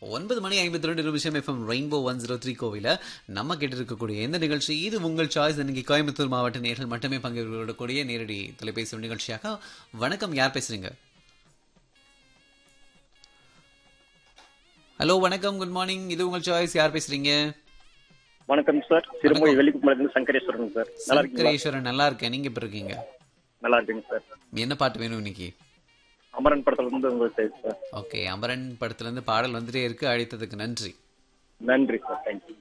ஒன்பது மணி ஐம்பத்தி ரெண்டு நிமிஷம் FM rainbow one zero three கோவில நம்ம கேட்டு இருக்கக்கூடிய எந்த நிகழ்ச்சி இது உங்கள் சாய்ஸ் இன்னைக்கு கோயம்புத்தூர் மாவட்ட நேர்கள் மட்டுமே பங்கேற்கக்கூடிய நேரடி தொலைபேசி நிகழ்ச்சியாக வணக்கம் யார் பேசுறீங்க ஹலோ வணக்கம் குட் மார்னிங் இது உங்கள் சாய்ஸ் யார் பேசுறீங்க வணக்கம் சார் திருமொழி வெள்ளிக்குமலேருந்து சங்கரேஸ்வரன் சார் நல்லா இருக்கீங்களா சங்கரேஸ்வரன் நல்லா இருக்கேன் நீங்க எப்படி இருக்கீங்க நல்லா இருக்குங்க சார் என்ன பாட்டு வேணும் இன்னைக்கு அமரன் படத்துல இருந்து உங்களுக்கு பேசு சார் ஓகே அமரன் படத்துல இருந்து பாடல் வந்துட்டே இருக்கு அழைத்ததுக்கு நன்றி நன்றி சார் தேங்க்யூ